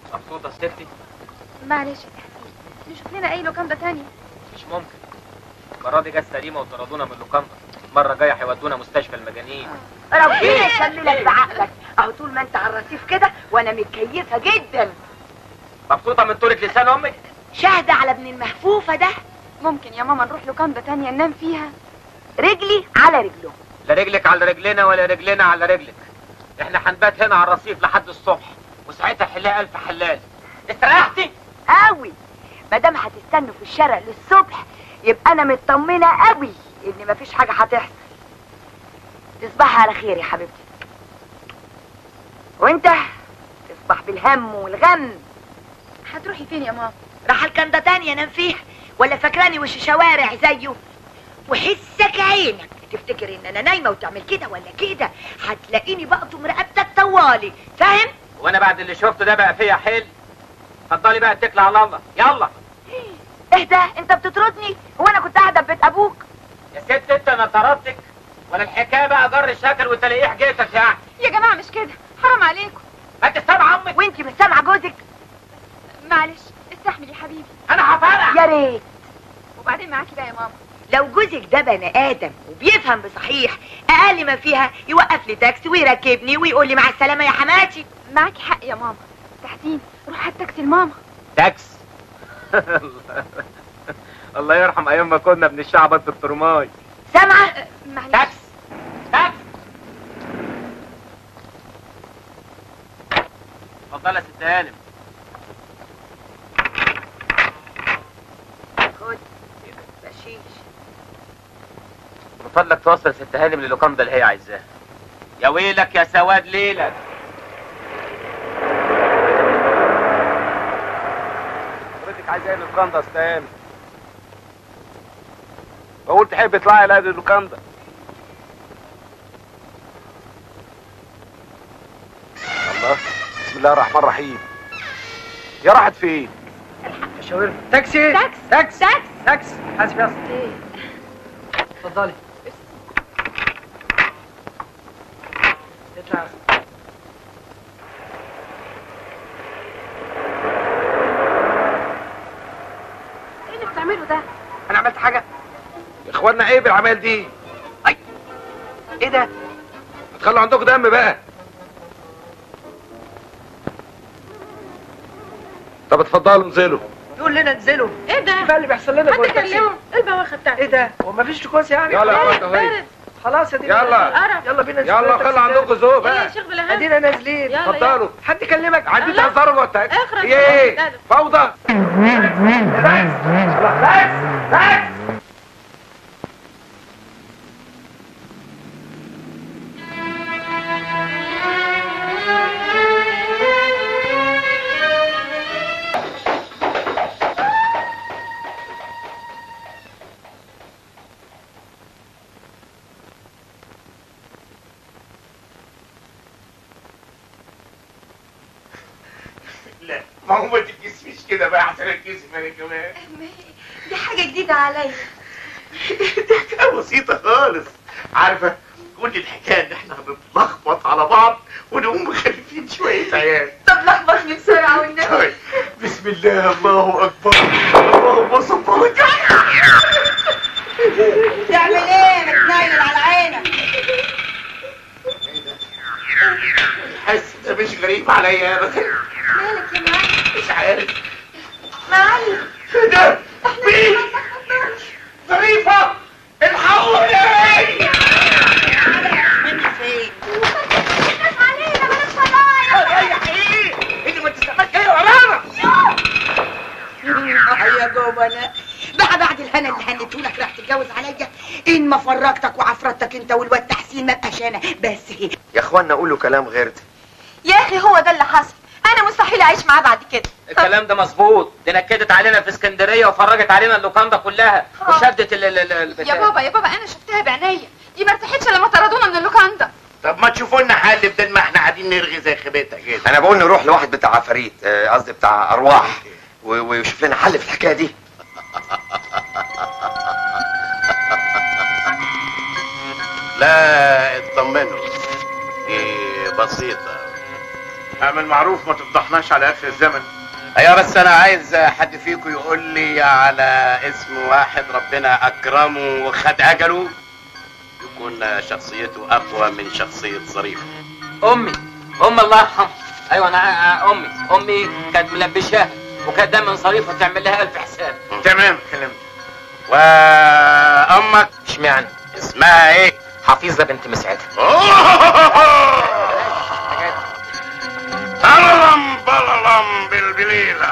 مبسوطه ستي معلش نشوف لنا اي لوكاندا تانية مش ممكن المره دي جت سليمه وطردونا من اللوكاندا المره الجايه هيودونا مستشفى المجانين ربنا يكملك بعقلك اهو طول ما انت على الرصيف كده وانا متكيفه جدا مبسوطه من طولة لسان امك شاهده على ابن المهفوفه ده ممكن يا ماما نروح لوكاندا تانية ننام فيها رجلي على رجله لا رجلك على رجلنا ولا رجلنا على رجلك احنا هنبات هنا على الرصيف لحد الصبح وساعتها حلها الف حلال استريحتي قوي ما دام هتستنوا في الشارع للصبح يبقى انا مطمنه قوي ان مفيش حاجه هتحصل تصبحي على خير يا حبيبتي وانت تصبح بالهم والغم هتروحي فين يا ماما راح الكندا تانية انام فيها ولا فاكراني وش شوارع زيه وحسك عينك تفتكر ان انا نايمه وتعمل كده ولا كده هتلاقيني بقطم رقبتك طوالي فاهم وانا بعد اللي شفته ده بقى فيا حل اتفضلي بقى اتكلي على الله يلا اهدى انت بتطردني هو انا كنت قاعده في بيت ابوك يا ست انت انا طردتك ولا الحكايه بقى جر الشكل وتلاقيه حكايتك يعني يا جماعة مش كده حرام عليكم ما انت سامع امك وانت مش سامعه جوزك معلش استحمل يا حبيبي انا هفرق يا ريت وبعدين معاكي بقى يا ماما لو جوزك ده بني ادم وبيفهم بصحيح اقل ما فيها يوقف لي تاكسي ويركبني ويقول لي مع السلامه يا حماتي معاكي حق يا ماما تحسين روح هات تاكسي لماما تاكس الله يرحم ايام ما كنا بنشعبط في الترماي سامعه أه، معلش تاكس تاكس اتفضل يا ست هانم خد بشيش من فضلك توصل ست هانم للوكاندا اللي هي عايزاها يا ويلك يا سواد ليلك حضرتك عايز ايه اللوكاندا يا استاذ هانم؟ بقول تحب تطلعي لا دي اللوكاندا الله بسم الله الرحمن الرحيم يا راحت فين؟ شاور تاكسي تاكس تاكس تاكس تاكس حاسب يا اسطى اتفضلي اطلع يا اسطى. ايه اللي بتعمله ده انا عملت حاجه يا اخوانا ايه بالعمال دي؟ ايه ده هتخلوا عندكم دم بقى طب اتفضلوا انزلوا يقول لنا انزلوا ايه ده بقى اللي بيحصل لنا جوه حد التاكسي كلمه ايه البواخه بتاعتك ايه ده هو مفيش تكوس يعني يلا يا بارد اخوات اهي بارد خلاص يا دي يلا. قرف. يلا بينا ننزل يلا التاكسي خلوا عندكم ذوق ايه يا بقى شيخ بلهان ادينا نازلين يلا. اتفضلوا حد كلمك عندي لا. تهزروا جوه التاكسي اخرج ايه لا، لا. فوضى لا ما هو ما تتكسفيش كده بقى عشان اتكسف انا كمان دي حاجه جديده عليا دي حكايه بسيطه خالص عارفه كل الحكايه ان احنا هنتلخبط على بعض ونقوم مخلفين شويه عيال طب لخبطني بسرعه والنبي طيب بسم الله الله اكبر اللهم صل على تعمل ايه متنيل على عينك الحس ده مش غريب عليا ابدا مالك يا معلم مش عارف معلم ايه ده مين ظريفه الحقوني مني فين علينا بلاش فضايح رايح ايه انت ما تستناش جاي ورانا يا جبنة بقى بعد الهنا اللي هنيتهولك راح تتجوز عليا ان ما فرجتك وعفرتك انت والواد تحسين ما بقاش انا بس هي يا اخوانا قولوا كلام غير ده يا اخي هو ده اللي حصل انا مستحيل اعيش معاه بعد كده الكلام ده مظبوط دي نكدت علينا في اسكندريه وفرجت علينا اللوكاندا كلها آه. وشدت ال ال ال- البتاع. يا بابا يا بابا انا شفتها بعينيا دي ما ارتاحتش لما طردونا من اللوكاندا طب ما تشوفوا لنا حل بدل ما احنا قاعدين نرغي زي خبيتها كده انا بقول نروح لواحد بتاع عفاريت آه، قصدي بتاع ارواح و- ويشوف لنا حل في الحكايه دي لا اطمنوا دي بسيطة اعمل معروف ما تفضحناش على اخر الزمن ايوه بس انا عايز حد فيكم يقول لي على اسم واحد ربنا اكرمه وخد اجله يكون شخصيته اقوى من شخصيه ظريف امي ام الله يرحمها ايوه انا آه، امي امي كانت ملبشاها وكانت دايما صريفه تعمل لها الف حساب تمام كلمت وامك اشمعنى اسمها ايه حفيظه بنت مسعده بللم بللم بالبليلة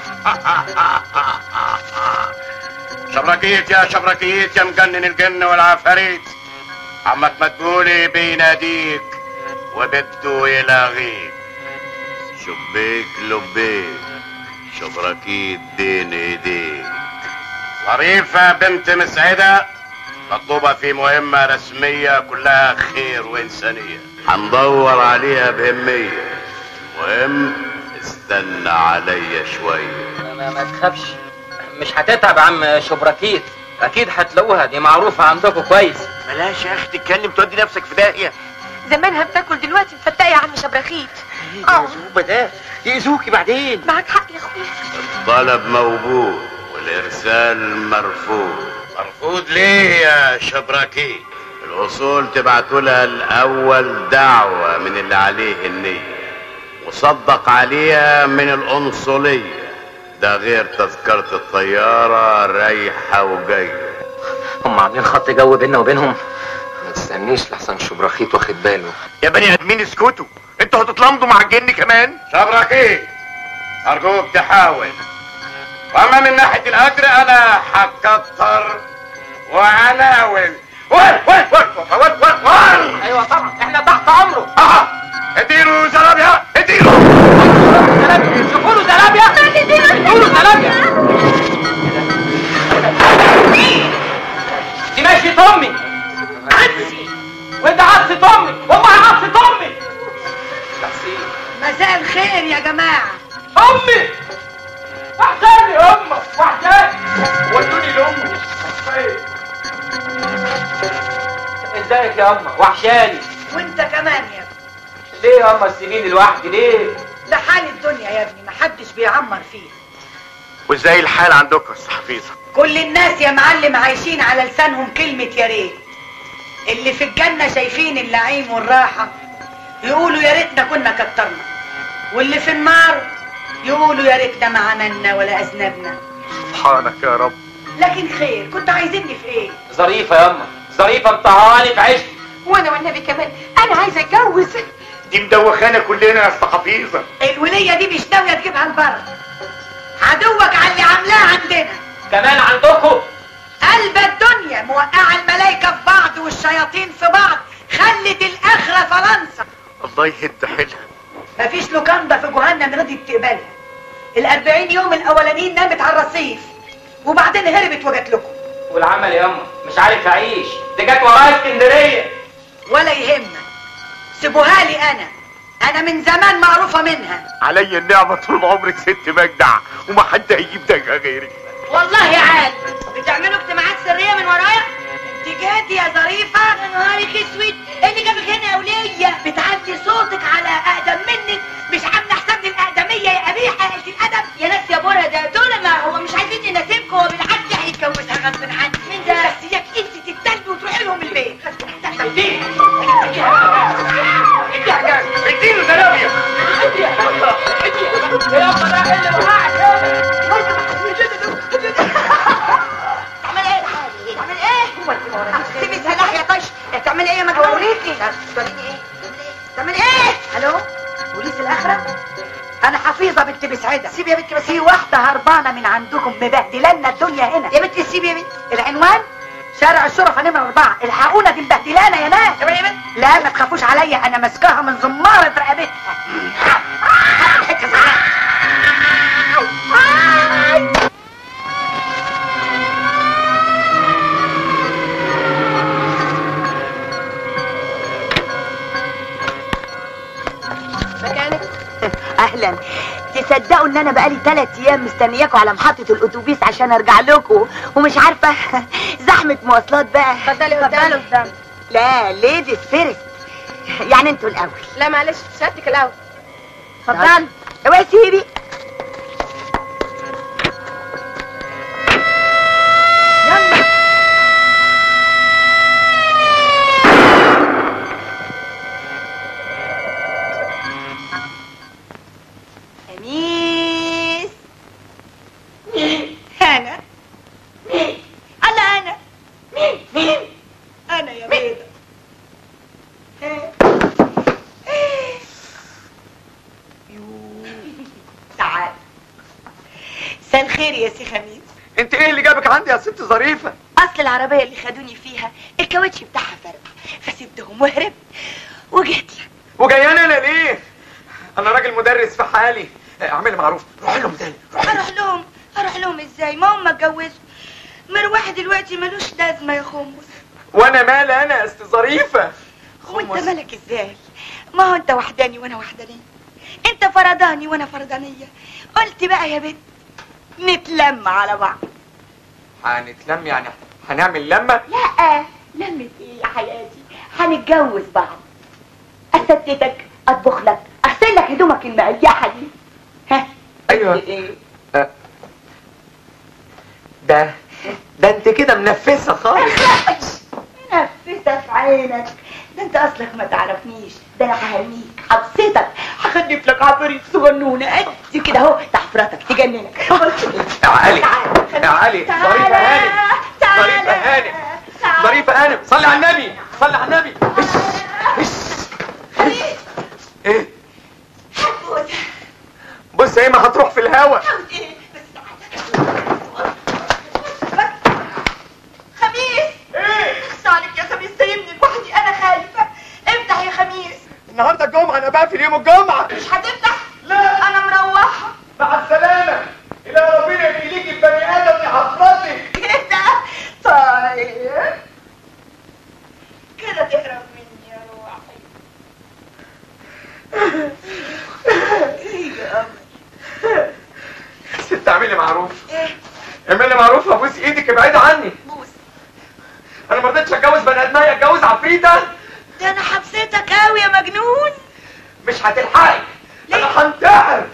شبركيت يا شبركيت يا مجنن الجن والعفاريت عمك مدبولي بيناديك وبده يلاغيك شبيك لبيك شبركيت بين ايديك ظريفة بنت مسعدة مطلوبة في مهمة رسمية كلها خير وإنسانية هندور عليها بهمية مهم استنى عليا شوية ما, ما تخافش مش هتتعب يا عم شبركيت اكيد هتلاقوها دي معروفه عندكم كويس بلاش يا اخي تتكلم تودي نفسك في داهيه زمانها بتاكل دلوقتي مفتقه يا عم شبرخيت اه ده يأذوكي بعدين معاك حق يا اخويا الطلب موجود والإرسال مرفوض مرفوض ليه يا شبراكي الأصول تبعتوا لها الأول دعوة من اللي عليه النية وصدق عليها من القنصلية ده غير تذكرة الطيارة رايحة وجاية هم عاملين خط جو بيننا وبينهم ما تستنيش لحسن شبرخيت واخد باله يا بني ادمين اسكتوا انتوا هتتلمضوا مع الجن كمان شبراكي أرجوك تحاول وأما من ناحية الأجر أنا هكتر وأناول ول ول ول ول ول ول ايوه طبعا احنا تحت امره آه. اديله زلابيا اديله زلابيا شوفوا له زلابيا ادوا له زلابيا دي ماشية امي عدسي وانت عدسة امي والله عدسة امي مساء الخير يا جماعة امي وحشاني امك وحشاني ودوني لامي ازيك يا اما وحشاني وانت كمان يا ابني ليه يا اما تسيبيني لوحدي ليه ده حال الدنيا يا ابني محدش بيعمر فيها وازاي الحال عندكم يا استاذ حفيظه كل الناس يا معلم عايشين على لسانهم كلمة يا ريت اللي في الجنة شايفين النعيم والراحة يقولوا يا ريتنا كنا كترنا واللي في النار يقولوا يا ريتنا ما عملنا ولا أذنبنا سبحانك يا رب لكن خير كنت عايزيني في ايه ظريفة يا اما ظريفة مطهراني في عشتي وانا والنبي كمان انا عايزه اتجوز دي مدوخانا كلنا يا استاذ حفيظه الولية دي مش ناوية تجيبها لبره عدوك على اللي عاملاه عندنا كمان عندكم قلب الدنيا موقعة الملايكة في بعض والشياطين في بعض خلت الآخرة فرنسا الله يهد حيلها مفيش لوكاندا في جهنم رضيت تقبلها الأربعين يوم الأولانيين نامت على الرصيف وبعدين هربت وجت لكم والعمل يا اما مش عارف اعيش دي جت ورايا اسكندرية ولا يهمك سيبوها لي أنا أنا من زمان معروفة منها عليا النعمه طول عمرك ست مجدع وما حد هيجيب دقه غيرك والله يا عال بتعملوا اجتماعات سرية من ورايا انت جاتي يا ظريفة يا نهارك اسود ايه اللي جابك هنا يا ولية بتعدي صوتك على اقدم منك مش عاملة حساب للاقدمية يا قبيحة قلت الادب يا ناس يا بورا ده دول ما هو مش عايزين يناسبكم هو بالعكس هيتجوزها غصب عنك مين ده بس اياك انت تتلبي وتروحي لهم البيت اديله زلابيا يا اما ده اللي معاك تعمل ايه تعمل ايه سيبي سلاح يا طش تعمل ايه ما توريكي توريني ايه تعمل ايه الو بوليس الاخره انا حفيظه بنت مسعده سيبي يا بنتي بس في واحده هربانه من عندكم مبهدلانا الدنيا هنا يا بنتي سيبي يا بنتي العنوان شارع الشرفة نمرة أربعة الحقونا دي مبهدلانا يا ناس يا بنتي لا ما تخافوش عليا أنا ماسكاها من زمارة رقبتها حتة زعلان. مكانك اهلا تصدقوا ان انا بقالي ثلاث ايام مستنياكم على محطة الاتوبيس عشان ارجع لكم ومش عارفة زحمة مواصلات بقى اتفضلي قدام قدام لا ليديز فيرست يعني انتوا الاول لا معلش شهادتك الاول اتفضل اوعي سيبي يلا أميس مين؟ أنا مين؟ أنا أنا مين؟ مين؟ أنا يا بيضة تعال مساء الخير يا سي خميس انت ايه اللي جابك عندي يا ست ظريفه اصل العربيه اللي خدوني فيها الكاوتش بتاعها فرق فسبتهم وهربت وجيت لك وجاياني انا ليه انا راجل مدرس في حالي اعملي معروف روح لهم تاني اروح لهم اروح لهم ازاي ما هم اتجوزوا مروح دلوقتي ملوش لازمه يا خمس وانا مالي انا يا ست ظريفه وانت مالك ازاي ما هو انت وحداني وانا وحدانيه انت فرداني وانا فردانيه قلت بقى يا بنت نتلم على بعض هنتلم يعني هنعمل لمه لا لمة ايه يا حياتي هنتجوز بعض استتك اطبخ لك اغسل لك هدومك المريحه دي ها ايوه ايه ده ده انت كده منفسه خالص نفسها في عينك ده انت اصلك ما تعرفنيش ده انا ههنيك هبسطك هخلف لك عفريت صغنونه قد كده اهو تحفرتك تجننك يا علي يا علي ظريفه هانم ظريفه هانم ظريفه هانم صلي على النبي صلي على النبي هش هش ايه بص ايه ما هتروح في الهوا خميس ايه بس عليك يا خميس سايبني لوحدي انا خايفه افتح يا خميس النهارده الجمعه انا بقفل يوم الجمعه مش هتفتح لا انا مروحه مع السلامه الى ربنا يخليك البني ادم لحضرتك كده طيب كده تهرب مني يا روحي ايه يا قمر ست اعملي معروف ايه اعملي معروف ابوس ايدك ابعدي عني بوس انا ما رضيتش اتجوز بني ادميه اتجوز عفريته ده انا حبستك قوي يا مجنون مش هتلحقي انا هنتحر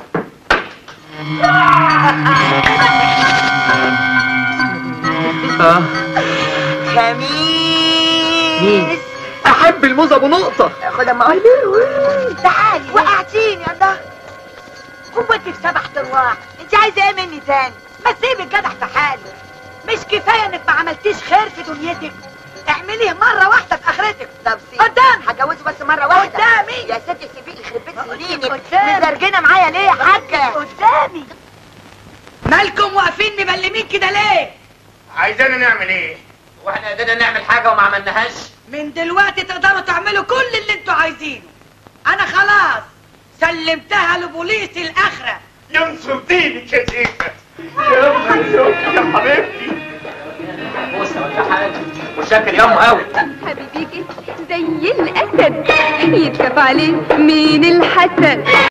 خميس احب الموز ابو نقطه خد اما اقول تعالي وقعتيني الله هو انت في سبع ارواح انت عايزه ايه مني تاني ما تسيبي الجدع في حاله مش كفايه انك ما عملتيش خير في دنيتك اعمليه مره واحده في اخرتك طب سيبي قدامي هجوزه بس مره واحده قدامي يا ستي سيبيه يخرب بيت سنينك مزرجنه معايا ليه يا حاجه قدامي مالكم واقفين مبلمين كده ليه عايزانا نعمل ايه واحنا قدرنا نعمل حاجه وما عملناهاش من دلوقتي تقدروا تعملوا كل اللي انتوا عايزينه انا خلاص سلمتها لبوليس الاخره ينصر دينك يا شيخة يا أمي يا حبيبتي بوسه ولا حاجه وشاكر ياما قوي حبيبيكي زي الاسد يتكف عليه مين الحسد